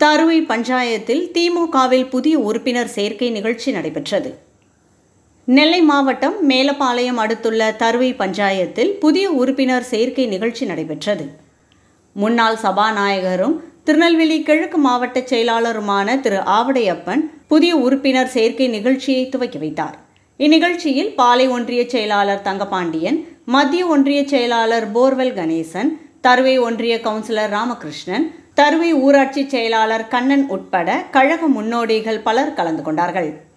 தருவை பஞ்சாயத்தில் திமுகவில் புதிய உறுப்பினர் சேர்க்கை நிகழ்ச்சி நடைபெற்றது நெல்லை மாவட்டம் மேலப்பாளையம் அடுத்துள்ள தருவை பஞ்சாயத்தில் புதிய உறுப்பினர் சேர்க்கை நிகழ்ச்சி நடைபெற்றது முன்னாள் சபாநாயகரும் திருநெல்வேலி கிழக்கு மாவட்ட செயலாளருமான திரு ஆவடையப்பன் புதிய உறுப்பினர் சேர்க்கை நிகழ்ச்சியை துவக்கி வைத்தார் இந்நிகழ்ச்சியில் பாலை ஒன்றிய செயலாளர் தங்கபாண்டியன் மத்திய ஒன்றிய செயலாளர் போர்வெல் கணேசன் தருவை ஒன்றிய கவுன்சிலர் ராமகிருஷ்ணன் தருவை ஊராட்சி செயலாளர் கண்ணன் உட்பட கழக முன்னோடிகள் பலர் கலந்து கொண்டார்கள்